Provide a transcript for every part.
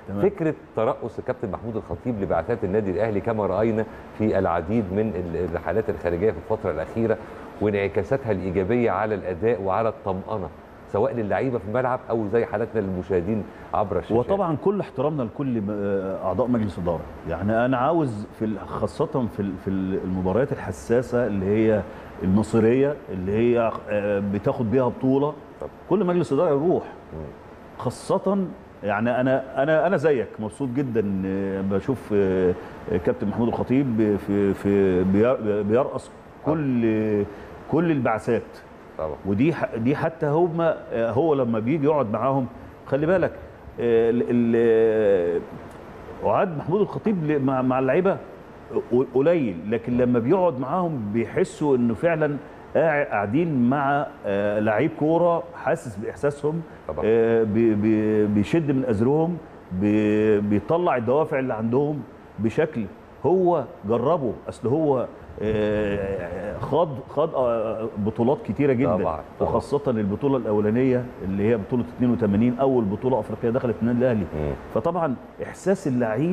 تمام. فكره ترأس الكابتن محمود الخطيب لبعثات النادي الاهلي كما راينا في العديد من ال- الرحلات الخارجيه في الفتره الاخيره وانعكاساتها الايجابيه على الاداء وعلى الطمانه سواء للعيبه في الملعب او زي حالتنا للمشاهدين عبر الشاشات وطبعا كل احترامنا لكل آه، اعضاء مجلس اداره يعني انا عاوز في ال- خاصه في ال- في المباريات الحساسه اللي هي المصيريه اللي هي آه، بتاخد بيها بطوله طب. كل مجلس اداره يروح خاصه يعني انا انا انا زيك مبسوط جدا آه، بشوف آه، آه، كابتن محمود الخطيب في في بير- بيرأس كل كل البعثات طبعا ودي ح- دي حتى هم هو لما بيجي يقعد معاهم خلي بالك آه، ال- ال- وعاد محمود الخطيب ل- مع مع اللعيبه ق- قليل لكن لما بيقعد معاهم بيحسوا انه فعلا قاع- قاعدين مع آه، لعيب كوره حاسس باحساسهم طبعا. آه، بي- بي- بيشد من ازرهم بي- بيطلع الدوافع اللي عندهم بشكل هو جربه اصل هو آه، خاض خاض آه، بطولات كتيره جدا طبعا، طبعا. وخاصه البطوله الاولانيه اللي هي بطوله 82 اول بطوله افريقيه دخلت النادي الاهلي مم. فطبعا احساس اللعيب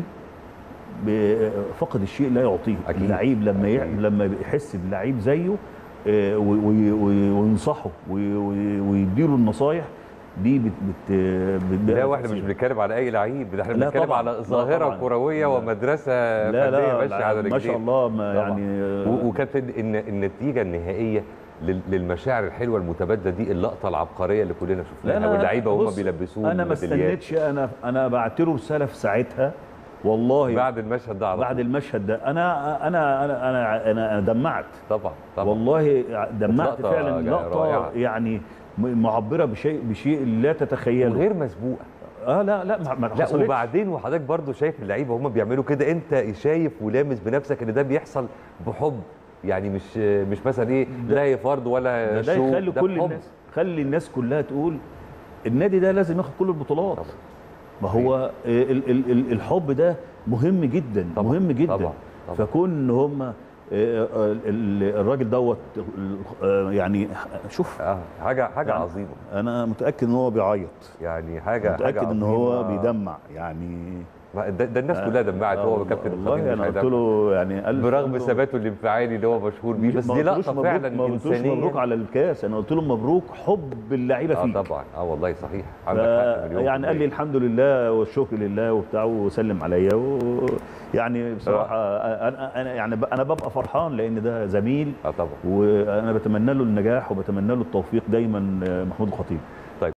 بفقد الشيء لا يعطيه أكيد. اللعيب لما ي... أكيد. لما يحس بلعيب زيه آه، وي- وي- وي- وينصحه وي- وي- ويديله النصايح دي بت بت بت لا واحنا مش بنتكلم على اي لعيب ده احنا لا بنتكلم طبعاً، على لا ظاهره طبعاً. كرويه لا. ومدرسه لا فنيه لا ماشيه على لا ما شاء رجلين الله ما طبعاً. يعني و- وكانت الن- النتيجه النهائيه لل- للمشاعر الحلوه المتبادله دي اللقطه العبقريه اللي كلنا شفناها واللعيبه وهم بص، بيلبسوه انا ما الميداليات. استنيتش انا انا بعت له رساله في ساعتها والله بعد المشهد ده على بعد طول. المشهد ده انا انا انا انا انا, أنا دمعت طبعا طبعا والله دمعت لقطة فعلا جا- لقطه رائعة. يعني م- معبره بشيء بشيء لا تتخيله وغير مسبوقه اه لا لا ما, ما لا حصلتش. وبعدين وحضرتك برضو شايف اللعيبه هم بيعملوا كده انت شايف ولامس بنفسك ان ده بيحصل بحب يعني مش مش مثلا ايه لا هي فرض ولا ده, ده شو يخلي ده كل بحب. الناس خلي الناس كلها تقول النادي ده لازم ياخد كل البطولات طبعا. ما هو ال ال ال الحب ده مهم جدا طبعا. مهم جدا طبعا. طبعا. فكون ان هم الراجل دوت آه، يعني شوف اه حاجه حاجه يعني عظيمه انا متاكد ان هو بيعيط يعني حاجه حاجه متاكد ان عظيمة. هو بيدمع يعني ما ده, ده الناس كلها دمعت هو كابتن الخطيب والله مش انا قلت هيدمع. له يعني ألف برغم مبروك. ثباته الانفعالي اللي هو مشهور بيه بس ما دي قلتلوش لقطه مبروك- فعلا ما قلتلوش انسانيه مبروك على الكاس انا قلت له مبروك حب اللعيبه اه فيك طبعا اه والله صحيح ف- عندك حق مليون يعني في قال لي المية. الحمد لله والشكر لله وبتاع وسلم عليا ويعني بصراحه انا انا يعني ب- انا ببقى فرحان لان ده زميل اه طبعا وانا بتمنى له النجاح وبتمنى له التوفيق دايما آه، محمود الخطيب